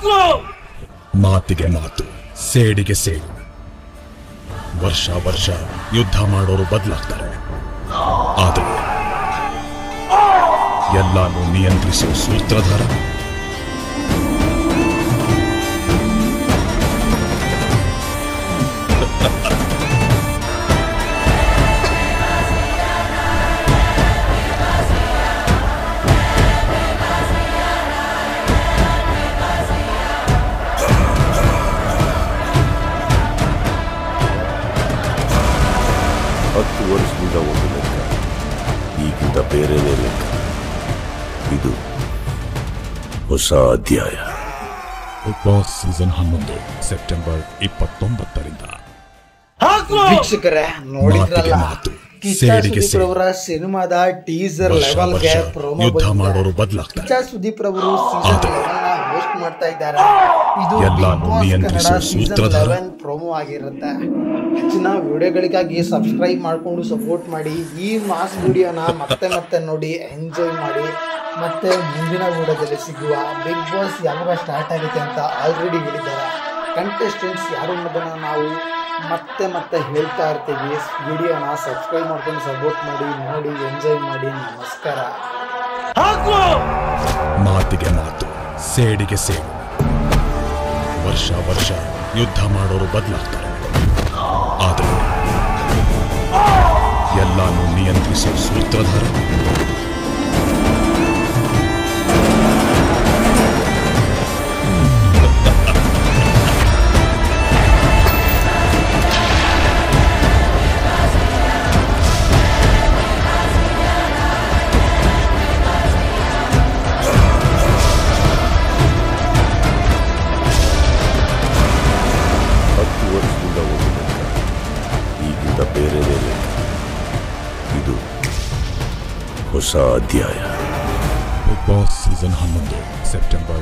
ಮಾತಿಗೆ ಮಾತು ಸೇಡಿಗೆ ಸೇಡು ವರ್ಷ ವರ್ಷ ಯುದ್ಧ ಮಾಡೋರು ಬದಲಾಗ್ತಾರೆ ಆದರೆ ಎಲ್ಲಾನು ನಿಯಂತ್ರಿಸೋ ಸೂತ್ರಧಾರ ಹತ್ತು ವರ್ಷದಿಂದ ಒಂದು ಲೆಕ್ಕ ಈಗಿಂದ ಬೇರೆನೇ ಲೆಕ್ಕ ಇದು ಹೊಸ ಅಧ್ಯಾಯ ಬಿಗ್ ಬಾಸ್ ಸೀಸನ್ ಹನ್ನೊಂದು ಸೆಪ್ಟೆಂಬರ್ ಇಪ್ಪತ್ತೊಂಬತ್ತರಿಂದ ವೀಕ್ಷಕರೇ ನೋಡಿದ್ರಲ್ಲ ಮಾತಿಗೆ ಮಾತು, ಕಿಚ್ಚ ಸೇಡಿಗೆ ಸುದೀಪ್ ಸೇಡು. ರವರ ಸಿನಿಮಾದ ಟೀಸರ್ ವರ್ಷ ಲೆವೆಲ್ಗೆ ವರ್ಷ ಪ್ರೊಮೋ ಯುದ್ಧ ಮಾಡೋರು ಬದಲಾಗ್ತಾರೆ ಕಿಚ್ಚ ಸುದೀಪ್ ರವರು ಸೀಸನ್ ಆದರೆ ಹೋಸ್ಟ್ ಮಾಡ್ತಾ ಇದ್ದಾರೆ ಇದು ಎಲ್ಲಾನು Big Boss ನಿಯಂತ್ರಿಸೋ ಕನ್ನಡ ಸೀಸನ್ ಸೂತ್ರಧಾರ. ಲೆವೆನ್ ಪ್ರೊಮೋ ಆಗಿರುತ್ತೆ ಹೆಚ್ಚಿನ ವಿಡಿಯೋಗಳಿಗಾಗಿ ಸಬ್ಸ್ಕ್ರೈಬ್ ಮಾಡ್ಕೊಂಡು ಸಪೋರ್ಟ್ ಮಾಡಿ ಈ ಮಾಸ್ ವಿಡಿಯೋನ ಮತ್ತೆ ಮತ್ತೆ ನೋಡಿ ಎಂಜಾಯ್ ಮಾಡಿ ಮತ್ತೆ ಮುಂದಿನ ವಿಡಿಯೋದಲ್ಲಿ ಸಿಗುವ ಬಿಗ್ ಬಾಸ್ ಯಾವಾಗ ಸ್ಟಾರ್ಟ್ ಆಗುತ್ತೆ ಅಂತ ಆಲ್ರೆಡಿ ಹೇಳಿದ್ದಾರೆ ಕಂಟೆಸ್ಟೆಂಟ್ಸ್ ಯಾರು ಅನ್ನೋದನ್ನ ನಾವು ಮತ್ತೆ ಮತ್ತೆ ಹೇಳ್ತಾ ಇರ್ತೀವಿ ವಿಡಿಯೋನ ಸಬ್ಸ್ಕ್ರೈಬ್ ಮಾಡ್ಕೊಂಡು ಸಪೋರ್ಟ್ ಮಾಡಿ ನೋಡಿ ಎಂಜಾಯ್ ಮಾಡಿ ನಮಸ್ಕಾರ ಮಾತಿಗೆ ಮಾತು ಸೇಡಿಗೆ ಸೇಡು ವರ್ಷ ವರ್ಷ ಯುದ್ಧ ಮಾಡೋರು ಬದಲಾಗ್ತಾರೆ ಆದರೆ ಎಲ್ಲಾನು ನಿಯಂತ್ರಿಸೋ ಸೂತ್ರಧಾರ ಹತ್ತು ವರ್ಷದಿಂದ ಒಂದು ಲೆಕ್ಕ ಈಗಿಂದ ಬೇರೆನೇ ಲೆಕ್ಕ ಇದು ಹೊಸ ಅಧ್ಯಾಯ ಬಿಗ್ ಬಾಸ್ ಸೀಸನ್ ಹನ್ನೊಂದು ಸೆಪ್ಟೆಂಬರ್